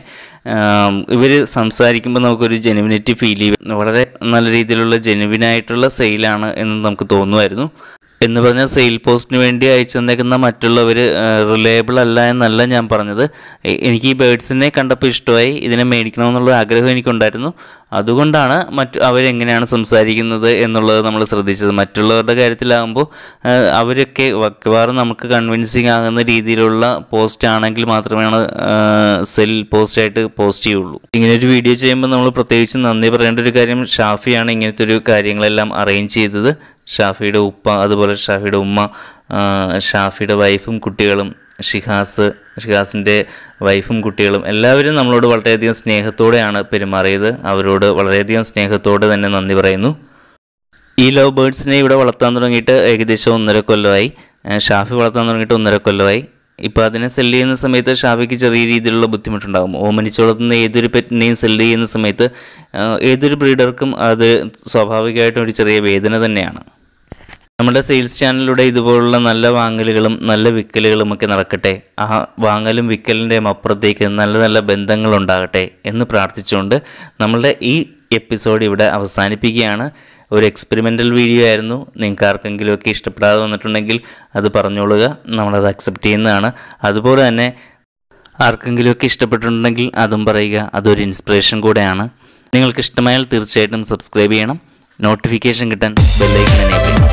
ഇവർ സംസാരിക്കുമ്പോൾ നമുക്കൊരു ജെനുവിനിറ്റി ഫീൽ ചെയ്യും വളരെ നല്ല രീതിയിലുള്ള ജെനുവിനായിട്ടുള്ള സെയിലാണ് എന്ന് നമുക്ക് തോന്നുമായിരുന്നു എന്ന് പറഞ്ഞാൽ സെയിൽ പോസ്റ്റിന് വേണ്ടി അയച്ചു തന്നേക്കുന്ന മറ്റുള്ളവർ റിലയബിൾ അല്ല എന്നല്ല ഞാൻ പറഞ്ഞത് എ- എനിക്ക് ഈ ബേഡ്സിനെ കണ്ടപ്പോൾ ഇഷ്ടമായി ഇതിനെ മേടിക്കണമെന്നുള്ള ആഗ്രഹം എനിക്കുണ്ടായിരുന്നു അതുകൊണ്ടാണ് മറ്റു അവരെങ്ങനെയാണ് സംസാരിക്കുന്നത് എന്നുള്ളത് നമ്മൾ ശ്രദ്ധിച്ചത് മറ്റുള്ളവരുടെ കാര്യത്തിലാകുമ്പോൾ ആ, അവരൊക്കെ മിക്കവാറും നമുക്ക് കൺവിൻസിങ് ആകുന്ന രീതിയിലുള്ള പോസ്റ്റ് ആണെങ്കിൽ മാത്രമാണ് സെൽ പോസ്റ്റായിട്ട് പോസ്റ്റ് ചെയ്യുള്ളൂ ഇങ്ങനെ ഒരു വീഡിയോ ചെയ്യുമ്പോൾ നമ്മൾ പ്രത്യേകിച്ച് നന്ദി പറയേണ്ട ഒരു കാര്യം ഷാഫിയാണ് ഇങ്ങനത്തെ ഒരു കാര്യങ്ങളെല്ലാം അറേഞ്ച് ചെയ്തത് ഷാഫിയുടെ ഉപ്പ അതുപോലെ ഷാഫിയുടെ ഉമ്മ ആ, ഷാഫിയുടെ വൈഫും കുട്ടികളും ഷിഹാസ് ഷിഹാസിൻ്റെ വൈഫും കുട്ടികളും എല്ലാവരും നമ്മളോട് വളരെയധികം സ്നേഹത്തോടെയാണ് പെരുമാറിയത് അവരോട് വളരെയധികം സ്നേഹത്തോടെ തന്നെ നന്ദി പറയുന്നു ഈ ലവ് ബേർഡ്സിനെ ഇവിടെ വളർത്താൻ തുടങ്ങിയിട്ട് ഏകദേശം ഒന്നര കൊല്ലമായി ഏഹ് ഷാഫി വളർത്താൻ തുടങ്ങിയിട്ട് ഒന്നര കൊല്ലമായി ഇപ്പോൾ അതിനെ സെല്ല് ചെയ്യുന്ന സമയത്ത് ഷാഫിക്ക് ചെറിയ രീതിയിലുള്ള ബുദ്ധിമുട്ടുണ്ടാകും ഓമനിച്ച് വളർത്തുന്ന ഏതൊരു പെറ്റിനെയും സെല്ല് ചെയ്യുന്ന സമയത്ത് ഏഹ് ഏതൊരു ബ്രീഡർക്കും അത് സ്വാഭാവികമായിട്ടും ഒരു ചെറിയ വേദന തന്നെയാണ് നമ്മുടെ സെയിൽസ് ചാനലിലൂടെ ഇതുപോലുള്ള നല്ല വാങ്ങലുകളും നല്ല വിക്കലുകളും ഒക്കെ നടക്കട്ടെ ആ വാങ്ങലും വിക്കലിൻ്റെയും അപ്പുറത്തേക്ക് നല്ല നല്ല ബന്ധങ്ങൾ ഉണ്ടാകട്ടെ എന്ന് പ്രാർത്ഥിച്ചുകൊണ്ട് നമ്മളുടെ ഈ എപ്പിസോഡ് ഇവിടെ അവസാനിപ്പിക്കുകയാണ് ഒരു എക്സ്പെരിമെൻ്റൽ വീഡിയോ ആയിരുന്നു നിങ്ങൾക്ക് ആർക്കെങ്കിലുമൊക്കെ ഇഷ്ടപ്പെടാതെ വന്നിട്ടുണ്ടെങ്കിൽ അത് പറഞ്ഞോളുക നമ്മളത് അക്സെപ്റ്റ് ചെയ്യുന്നതാണ് അതുപോലെ തന്നെ ആർക്കെങ്കിലുമൊക്കെ ഇഷ്ടപ്പെട്ടിട്ടുണ്ടെങ്കിൽ അതും പറയുക അതൊരു ഇൻസ്പിറേഷൻ കൂടെയാണ് നിങ്ങൾക്ക് ഇഷ്ടമായാൽ തീർച്ചയായിട്ടും സബ്സ്ക്രൈബ് ചെയ്യണം നോട്ടിഫിക്കേഷൻ കിട്ടാൻ ബെല്ലൈക്കൻ എനേബിൾ ചെയ്യണം